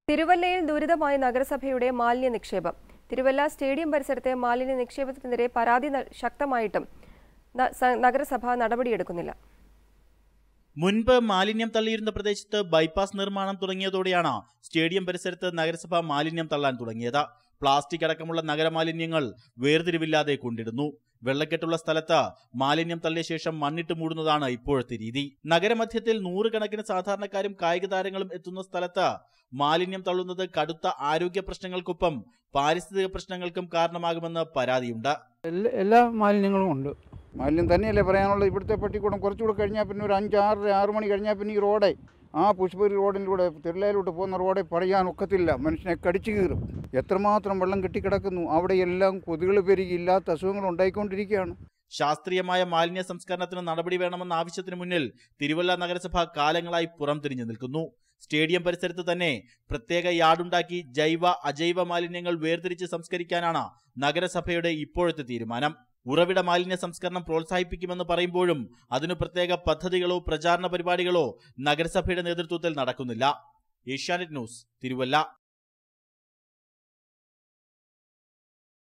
തിരുവല്ലയിൽ ദുരിതമായ നഗരസഭയുടെ മാലിന്യ നിക്ഷേപം തിരുവല്ല സ്റ്റേഡിയം പരിസരത്തെ മാലിന്യ നിക്ഷേപത്തിനെതിരെ പരാതി ന- ശക്തമായിട്ടും ന- സ- നഗരസഭ നടപടിയെടുക്കുന്നില്ല മുൻപ് മാലിന്യം തള്ളിയിരുന്ന പ്രദേശത്ത് ബൈപ്പാസ് നിർമ്മാണം തുടങ്ങിയതോടെയാണ് സ്റ്റേഡിയം പരിസരത്ത് നഗരസഭ മാലിന്യം തള്ളാൻ തുടങ്ങിയത് പ്ലാസ്റ്റിക് അടക്കമുള്ള നഗരമാലിന്യങ്ങൾ വേർതിരിവില്ലാതെ കൊണ്ടിടുന്നു വെള്ളക്കെട്ടുള്ള സ്ഥലത്ത് മാലിന്യം തള്ളിയ ശേഷം മണ്ണിട്ട് മൂടുന്നതാണ് ഇപ്പോഴത്തെ രീതി നഗരമധ്യത്തിൽ നൂറുകണക്കിന് സാധാരണക്കാരും കായിക താരങ്ങളും എത്തുന്ന സ്ഥലത്ത് മാലിന്യം തള്ളുന്നത് കടുത്ത ആരോഗ്യ പ്രശ്നങ്ങൾക്കൊപ്പം പാരിസ്ഥിതിക പ്രശ്നങ്ങൾക്കും കാരണമാകുമെന്ന് പരാതിയുണ്ട് എല്ലാ എല്ലാ മാലിന്യങ്ങളും ഉണ്ട് മാലിന്യം തന്നെയല്ലേ പറയാനുള്ളത് ഇവിടുത്തെ പട്ടിക്കൂടം കുറച്ചുകൂടെ കഴിഞ്ഞാൽ പിന്നെ ഒരു അഞ്ച് ആറ് ആറ് മണി കഴിഞ്ഞാൽ പിന്നെ ഈ റോഡേ ആ പുഷ്പഗിരി റോഡിലൂടെ തിരുളയിലോട്ട് പോകുന്ന റോഡെ പറയാൻ ഒക്കത്തില്ല മനുഷ്യനെ കടിച്ചു കീറും എത്രമാത്രം വെള്ളം കെട്ടിക്കിടക്കുന്നു അവിടെയെല്ലാം കൊതുകൾ പെരുകി ഇല്ലാത്ത അസുഖങ്ങൾ ഉണ്ടായിക്കൊണ്ടിരിക്കുകയാണ് ശാസ്ത്രീയമായ മാലിന്യ സംസ്കരണത്തിന് നടപടി വേണമെന്ന ആവശ്യത്തിന് മുന്നിൽ തിരുവല്ല നഗരസഭ കാലങ്ങളായി പുറംതിരിഞ്ഞു നിൽക്കുന്നു സ്റ്റേഡിയം പരിസരത്ത് തന്നെ പ്രത്യേക യാർഡുണ്ടാക്കി ജൈവ അജൈവ മാലിന്യങ്ങൾ വേർതിരിച്ച് സംസ്കരിക്കാനാണ് നഗരസഭയുടെ ഇപ്പോഴത്തെ തീരുമാനം ഉറവിട മാലിന്യ സംസ്കരണം പ്രോത്സാഹിപ്പിക്കുമെന്ന് പറയുമ്പോഴും അതിനു പ്രത്യേക പദ്ധതികളോ പ്രചാരണ പരിപാടികളോ നഗരസഭയുടെ നേതൃത്വത്തിൽ നടക്കുന്നില്ല ഏഷ്യാനെറ്റ് ന്യൂസ് തിരുവല്ല